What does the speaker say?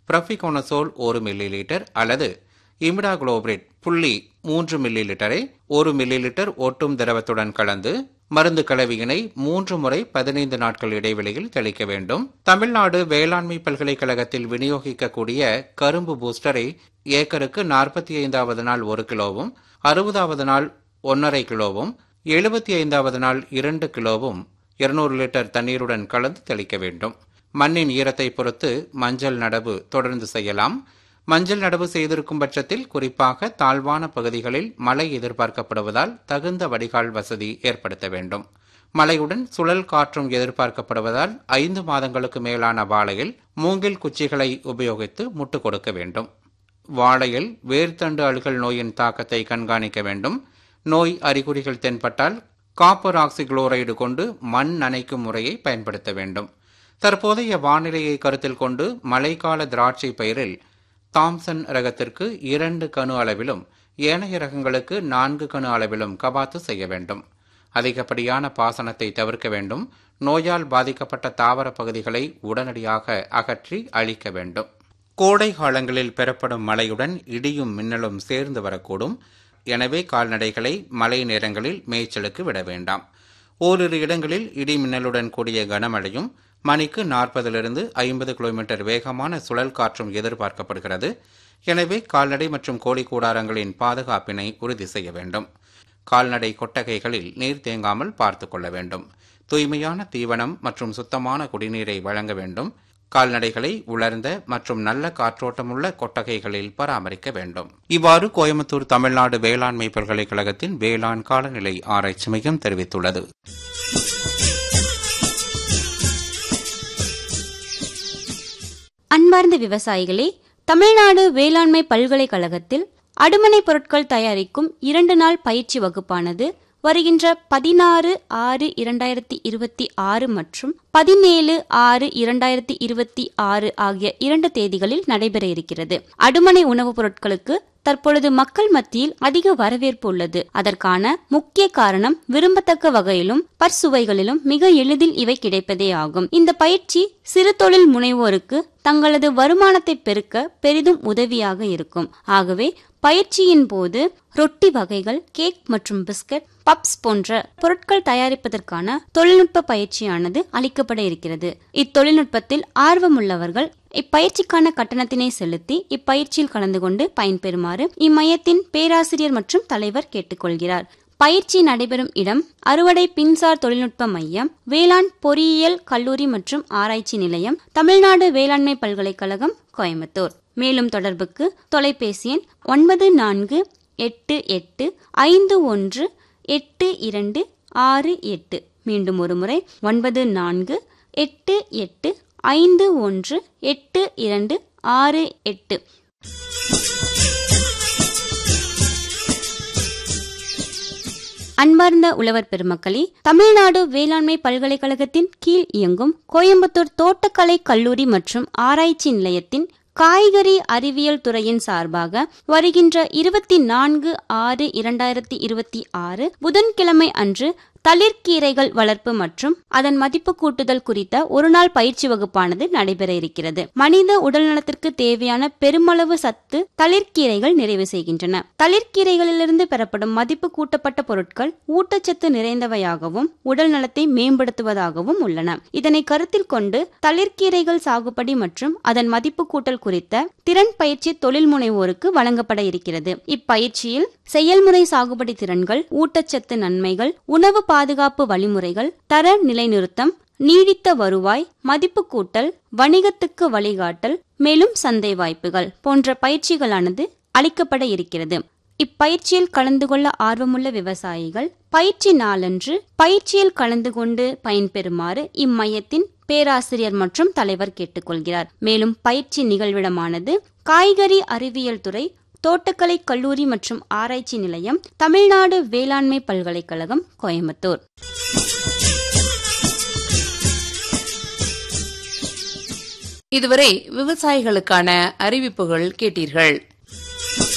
ப்ரஃபிகோனசோல் ஒரு milli litre அல்லது imidacloprid புள்ளி மூன்று மில்லி லிட்டரை ஒரு மில்லி லிட்டர் ஒட்டும் திரவத்துடன் கலந்து மருந்து கலவையினை மூன்று முறை பதினைந்து நாட்கள் இடைவெளியில் தெளிக்க வேண்டும் தமிழ்நாடு வேளாண்மை பல்கலைக்கழகத்தில் விநியோகிக்கக்கூடிய கரும்பு பூஸ்டரை ஏக்கருக்கு நாற்பத்தி ஐந்தாவது நாள் ஒரு கிலோவும் அறுபதாவது நாள் ஒன்றரை கிலோவும் எழுபத்தி ஐந்தாவது நாள் இரண்டு கிலோவும் இருநூறு லிட்டர் தண்ணீருடன் கலந்து தெளிக்க வேண்டும் மண்ணின் ஈரத்தை பொறுத்து மஞ்சள் நடவு தொடர்ந்து செய்யலாம் மஞ்சள் நடவு செய்திருக்கும் பட்சத்தில் குறிப்பாக தாழ்வான பகுதிகளில் மழை எதிர்பார்க்கப்படுவதால் தகுந்த வடிகால் வசதி ஏற்படுத்த வேண்டும் மழையுடன் சுழல் காற்றும் எதிர்பார்க்கப்படுவதால் ஐந்து மாதங்களுக்கு மேலான வாழையில் மூங்கில் குச்சிகளை உபயோகித்து முட்டு கொடுக்க வேண்டும் வாழையில் வேர்த்தண்டு அழுகல் நோயின் தாக்கத்தை கண்காணிக்க வேண்டும் நோய் அறிகுறிகள் தென்பட்டால் காப்பர் ஆக்சிகுளோரைடு கொண்டு மண் நனைக்கும் முறையை பயன்படுத்த வேண்டும் தற்போதைய வானிலையை கருத்தில் கொண்டு மழைக்கால திராட்சை பயிரில் தாம்சன் ரகத்திற்கு இரண்டு கணு அளவிலும் ஏனைய ரகங்களுக்கு நான்கு கணு அளவிலும் கபாத்து செய்ய வேண்டும் அதிகப்படியான பாசனத்தை தவிர்க்க வேண்டும் நோயால் பாதிக்கப்பட்ட தாவர பகுதிகளை உடனடியாக அகற்றி அழிக்க வேண்டும் கோடை காலங்களில் பெறப்படும் மழையுடன் இடியும் மின்னலும் சேர்ந்து வரக்கூடும் எனவே கால்நடைகளை மழை நேரங்களில் மேய்ச்சலுக்கு விட வேண்டாம் ஓரிரு இடங்களில் இடி மின்னலுடன் கூடிய கனமழையும் மணிக்கு நாற்பதிலிருந்து ஐம்பது கிலோமீட்டர் வேகமான சுழல் காற்றும் எதிர்பார்க்கப்படுகிறது எனவே கால்நடை மற்றும் கோழி கூடாரங்களின் பாதுகாப்பினை உறுதி செய்ய வேண்டும் கால்நடை கொட்டகைகளில் நீர் தேங்காமல் பார்த்து கொள்ள வேண்டும் தூய்மையான தீவனம் மற்றும் சுத்தமான குடிநீரை வழங்க வேண்டும் கால்நடைகளை உலர்ந்த மற்றும் நல்ல காற்றோட்டமுள்ள கொட்டகைகளில் பராமரிக்க வேண்டும் இவ்வாறு கோயம்புத்தூர் தமிழ்நாடு வேளாண்மை பல்கலைக்கழகத்தின் வேளாண் காலநிலை ஆராய்ச்சி மையம் தெரிவித்துள்ளது அன்பார்ந்த விவசாயிகளே தமிழ்நாடு வேளாண்மை பல்கலைக்கழகத்தில் அடுமனை பொருட்கள் தயாரிக்கும் இரண்டு நாள் பயிற்சி வகுப்பானது வருகின்ற பதினாறு ஆறு இரண்டாயிரத்தி இருபத்தி ஆறு மற்றும் பதினேழு ஆறு இரண்டாயிரத்தி இருபத்தி ஆறு ஆகிய இரண்டு தேதிகளில் நடைபெற இருக்கிறது அடுமனை உணவுப் பொருட்களுக்கு தற்பொழுது மக்கள் மத்தியில் அதிக வரவேற்பு உள்ளது அதற்கான முக்கிய காரணம் விரும்பத்தக்க வகையிலும் பற்சுவைகளிலும் மிக எளிதில் இவை கிடைப்பதே ஆகும் இந்த பயிற்சி சிறு தொழில் முனைவோருக்கு தங்களது வருமானத்தை பெருக்க பெரிதும் உதவியாக இருக்கும் ஆகவே பயிற்சியின் போது ரொட்டி வகைகள் கேக் மற்றும் பிஸ்கட் பப்ஸ் போன்ற பொருட்கள் தயாரிப்பதற்கான தொழில்நுட்ப பயிற்சியானது அளிக்கப்பட இருக்கிறது இத்தொழில்நுட்பத்தில் ஆர்வமுள்ளவர்கள் இப்பயிற்சிக்கான கட்டணத்தினை செலுத்தி இப்பயிற்சியில் கலந்து கொண்டு பயன்பெறுமாறு இம்மையத்தின் பேராசிரியர் மற்றும் தலைவர் கேட்டுக்கொள்கிறார் பயிற்சி நடைபெறும் இடம் அறுவடை பின்சார் தொழில்நுட்ப மையம் வேளாண் பொறியியல் கல்லூரி மற்றும் ஆராய்ச்சி நிலையம் தமிழ்நாடு வேளாண்மை பல்கலைக்கழகம் கோயம்புத்தூர் மேலும் தொடர்புக்கு தொலைபேசி எண் ஒன்பது நான்கு எட்டு எட்டு ஐந்து ஒன்று எட்டு இரண்டு ஆறு எட்டு மீண்டும் ஒரு முறை ஒன்பது நான்கு எட்டு எட்டு ஐந்து ஒன்று எட்டு இரண்டு ஆறு எட்டு அன்பார்ந்த உழவர் பெருமக்களே தமிழ்நாடு வேளாண்மை பல்கலைக்கழகத்தின் கீழ் இயங்கும் கோயம்புத்தூர் தோட்டக்கலை கல்லூரி மற்றும் ஆராய்ச்சி நிலையத்தின் காய்கறி அறிவியல் துறையின் சார்பாக வருகின்ற இருபத்தி நான்கு ஆறு இரண்டாயிரத்தி இருபத்தி ஆறு புதன்கிழமை அன்று தளிர்கீரைகள் வளர்ப்பு மற்றும் அதன் மதிப்பு கூட்டுதல் குறித்த ஒருநாள் பயிற்சி வகுப்பானது நடைபெற இருக்கிறது மனித உடல் நலத்திற்கு தேவையான பெருமளவு சத்து தளிர்கீரைகள் நிறைவு செய்கின்றன தளிர்கீரைகளிலிருந்து பெறப்படும் மதிப்பு கூட்டப்பட்ட பொருட்கள் ஊட்டச்சத்து நிறைந்தவையாகவும் உடல் நலத்தை மேம்படுத்துவதாகவும் உள்ளன இதனை கருத்தில் கொண்டு தளிர்கீரைகள் சாகுபடி மற்றும் அதன் மதிப்பு கூட்டல் குறித்த திறன் பயிற்சி தொழில் முனைவோருக்கு வழங்கப்பட இருக்கிறது இப்பயிற்சியில் செயல்முறை சாகுபடி திறன்கள் ஊட்டச்சத்து நன்மைகள் உணவு பாதுகாப்பு வழிமுறைகள் தர நிலைநிறுத்தம் நீடித்த வருவாய் மதிப்பு கூட்டல் வணிகத்துக்கு வழிகாட்டல் மேலும் சந்தை வாய்ப்புகள் போன்ற பயிற்சிகளானது அளிக்கப்பட இருக்கிறது இப்பயிற்சியில் கலந்து கொள்ள ஆர்வமுள்ள விவசாயிகள் பயிற்சி நாளன்று பயிற்சியில் கலந்து கொண்டு பயன்பெறுமாறு இம்மையத்தின் பேராசிரியர் மற்றும் தலைவர் கேட்டுக்கொள்கிறார் மேலும் பயிற்சி நிகழ்விடமானது காய்கறி அறிவியல் துறை தோட்டக்கலை கல்லூரி மற்றும் ஆராய்ச்சி நிலையம் தமிழ்நாடு வேளாண்மை பல்கலைக்கழகம் கோயம்புத்தூர் இதுவரை விவசாயிகளுக்கான அறிவிப்புகள் கேட்டீர்கள்